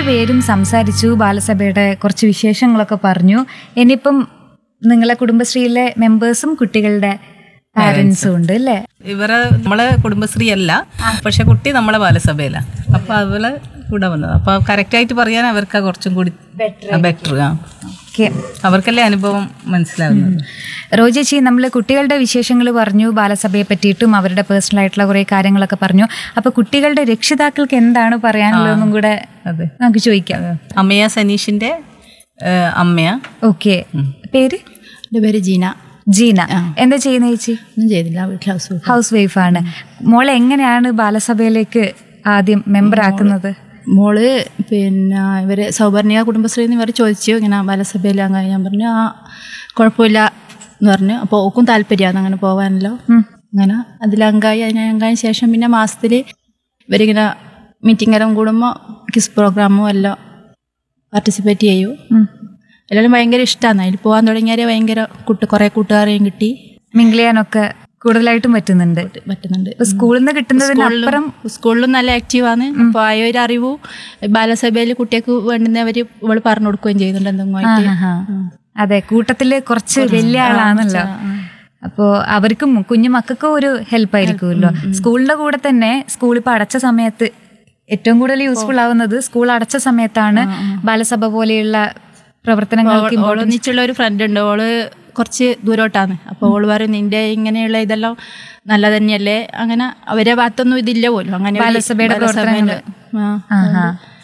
പേരും സംസാരിച്ചു ബാലസഭയുടെ കുറച്ച് വിശേഷങ്ങളൊക്കെ പറഞ്ഞു ഇനിയിപ്പം നിങ്ങളെ കുടുംബശ്രീയിലെ മെമ്പേഴ്സും കുട്ടികളുടെ പാരൻസും ഉണ്ട് അല്ലേ ഇവരെ നമ്മളെ കുടുംബശ്രീ അല്ല പക്ഷെ കുട്ടി നമ്മളെ ബാലസഭയില അപ്പൊ അതുപോലെ കൂടെ വന്നത് അപ്പൊ കറക്റ്റായിട്ട് പറയാൻ അവർക്ക് കുറച്ചും കൂടി ബെറ്റർ ആ ഓക്കെ അവർക്കല്ലേ അനുഭവം മനസ്സിലാവുന്നത് റോജേച്ചി നമ്മൾ കുട്ടികളുടെ വിശേഷങ്ങൾ പറഞ്ഞു ബാലസഭയെ പറ്റിയിട്ടും അവരുടെ പേഴ്സണൽ ആയിട്ടുള്ള കുറേ കാര്യങ്ങളൊക്കെ പറഞ്ഞു അപ്പൊ കുട്ടികളുടെ രക്ഷിതാക്കൾക്ക് എന്താണ് പറയാനുള്ളതെന്നും കൂടെ അതെ നമുക്ക് ചോദിക്കാം അമ്മയ സനീഷിന്റെ ഏഹ്, അമ്മയാ ഓക്കെ പേര് എൻ്റെ പേര് ജീന ജീന എന്താ ചെയ്യുന്ന ചേച്ചി ഒന്നും ചെയ്തില്ല വീട്ടിൽ ഹൗസ് വൈഫ് ഹൗസ് വൈഫാണ് മോളെ എങ്ങനെയാണ് ബാലസഭയിലേക്ക് ആദ്യം മെമ്പർ ആക്കുന്നത് മോള് പിന്നെ ഇവര് സൗപർണിക കുടുംബശ്രീന്ന് ഇവർ ചോദിച്ചു ഇങ്ങനെ ബാലസഭയിൽ അങ്ങനെ ഞാൻ പറഞ്ഞു ആ കുഴപ്പമില്ല എന്ന് പറഞ്ഞു അപ്പോൾ ഓക്കും താല്പര്യമാണ് അങ്ങനെ പോകാനല്ലോ അങ്ങനെ അതിലങ്കായി അതിന് അങ്കായ ശേഷം പിന്നെ മാസത്തിൽ ഇവരിങ്ങനെ മീറ്റിംഗ് എല്ലാം കൂടുമ്പോൾ കിസ് പ്രോഗ്രാമും എല്ലാം പാർട്ടിസിപ്പേറ്റ് ചെയ്യൂ എല്ലാവരും ഭയങ്കര ഇഷ്ടമാണ് അതിൽ പോകാൻ തുടങ്ങിയാൽ ഭയങ്കര കൂട്ട് കുറേ കൂട്ടുകാരെയും കിട്ടി മിങ്കിൾ ചെയ്യാനൊക്കെ കൂടുതലായിട്ടും പറ്റുന്നുണ്ട് പറ്റുന്നുണ്ട് ഇപ്പൊ സ്കൂളിൽ നിന്ന് കിട്ടുന്നതിനപ്പുറം സ്കൂളിലും നല്ല ആക്റ്റീവാണ് അപ്പോൾ ആ ഒരു അറിവും ബാലസഭയിൽ കുട്ടികൾക്ക് വേണ്ടുന്നവർ ഇവള് പറഞ്ഞു കൊടുക്കുകയും ചെയ്യുന്നുണ്ട് എന്തെങ്കിലും ആയിട്ട്. ആഹാ. അതെ കൂട്ടത്തില് കുറച്ച് വലിയ ആളാണല്ലോ അപ്പോ അവർക്കും കുഞ്ഞു മക്കൾക്കും ഒരു ഹെൽപ്പ് ആയിരിക്കുമല്ലോ സ്കൂളിന്റെ കൂടെ തന്നെ സ്കൂൾ ഇപ്പൊ അടച്ച സമയത്ത് ഏറ്റവും കൂടുതൽ യൂസ്ഫുൾ ആവുന്നത് സ്കൂൾ അടച്ച സമയത്താണ് ബാലസഭ പോലെയുള്ള പ്രവർത്തനങ്ങൾക്ക് ഓള് ഒന്നിച്ചുള്ള ഒരു ഫ്രണ്ട് ഉണ്ട് ഓള് കുറച്ച് ദൂരോട്ടാണ് അപ്പോൾ ഓള് പറയും നിന്റെ ഇങ്ങനെയുള്ള ഇതെല്ലാം നല്ല തന്നെയല്ലേ അങ്ങനെ അവരെ ഭാഗത്തൊന്നും ഇതില്ല പോലും അങ്ങനെ ഒരു ബാലസഭയുടെ ബാലസഭേന്റെ- ആ. ആഹാ.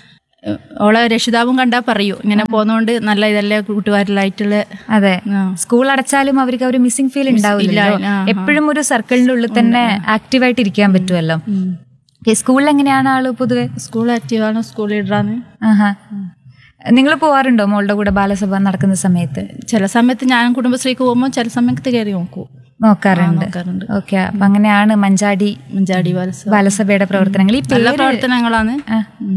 ഓളെ രക്ഷിതാവും കണ്ടാ പറയൂ ഇങ്ങനെ പോകുന്നോണ്ട് നല്ല ഇതല്ലേ കൂട്ടുകാരിലായിട്ടുള്ള അതെ ആ. സ്കൂൾ അടച്ചാലും അവർക്ക് ആ ഒരു മിസ്സിംഗ് ഫീൽ ഉണ്ടാവില്ലല്ലോ ഇല്ല, ആ, എപ്പോഴും ഒരു സർക്കിളിന്റെ ഉള്ളിൽ തന്നെ ആക്റ്റീവായിട്ട് ഇരിക്കാൻ പറ്റുമല്ലോ സ്കൂളിൽ എങ്ങനെയാണ് ആള് പൊതുവെ സ്കൂൾ ആക്റ്റീവാണ് സ്കൂൾ ലീഡറാണ് ആഹാ നിങ്ങൾ പോവാറുണ്ടോ മോളുടെ കൂടെ ബാലസഭ നടക്കുന്ന സമയത്ത് ചില സമയത്ത് ഞാൻ കുടുംബശ്രീക്ക് പോകുമ്പോൾ ചില സമയത്ത് കയറി നോക്കൂ നോക്കാറുണ്ട് നോക്കാറുണ്ട് ഓക്കെ അപ്പൊ അങ്ങനെയാണ് മഞ്ചാടി മഞ്ചാടി ബാലസഭ ബാലസഭയുടെ പ്രവർത്തനങ്ങൾ ഈ നല്ല പേര് പ്രവർത്തനങ്ങളാണ് ആ.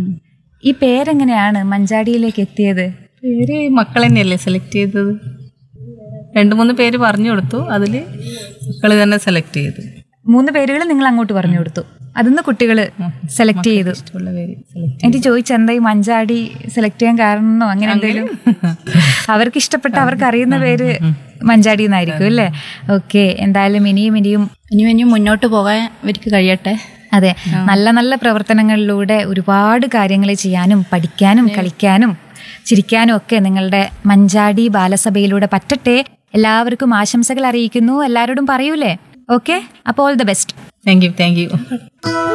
ഈ പേരെങ്ങനെയാണ് മഞ്ചാടിയിലേക്ക് എത്തിയത് പേര് മക്കൾ തന്നെയല്ലേ സെലക്ട് ചെയ്തത് രണ്ട് മൂന്ന് പേര് പറഞ്ഞു കൊടുത്തു അതിൽ മക്കൾ തന്നെ സെലക്ട് ചെയ്തു മൂന്ന് പേരുകൾ നിങ്ങൾ അങ്ങോട്ട് പറഞ്ഞു കൊടുത്തു അതിന്ന് കുട്ടികൾ സെലക്ട് ചെയ്തു ഇഷ്ടമുള്ള പേര് സെലക്ട് എനിക്ക് ചോദിച്ചു എന്താ ഈ മഞ്ചാടി സെലക്ട് ചെയ്യാൻ കാരണമെന്നോ അങ്ങനെ എന്തെങ്കിലും അവർക്ക് ഇഷ്ടപ്പെട്ട അവർക്ക് അറിയുന്ന പേര് മഞ്ചാടി എന്നായിരിക്കും അല്ലേ ഓക്കെ എന്തായാലും ഇനിയും ഇനിയും ഇനിയും ഇനിയും മുന്നോട്ട് പോകാൻ ഇവർക്ക് കഴിയട്ടെ അതെ നല്ല നല്ല പ്രവർത്തനങ്ങളിലൂടെ ഒരുപാട് കാര്യങ്ങൾ ചെയ്യാനും പഠിക്കാനും കളിക്കാനും ചിരിക്കാനും ഒക്കെ നിങ്ങളുടെ മഞ്ചാടി ബാലസഭയിലൂടെ പറ്റട്ടെ എല്ലാവർക്കും ആശംസകൾ അറിയിക്കുന്നു എല്ലാവരോടും പറയൂലേ ഓക്കെ അപ്പോൾ all the best thank you thank U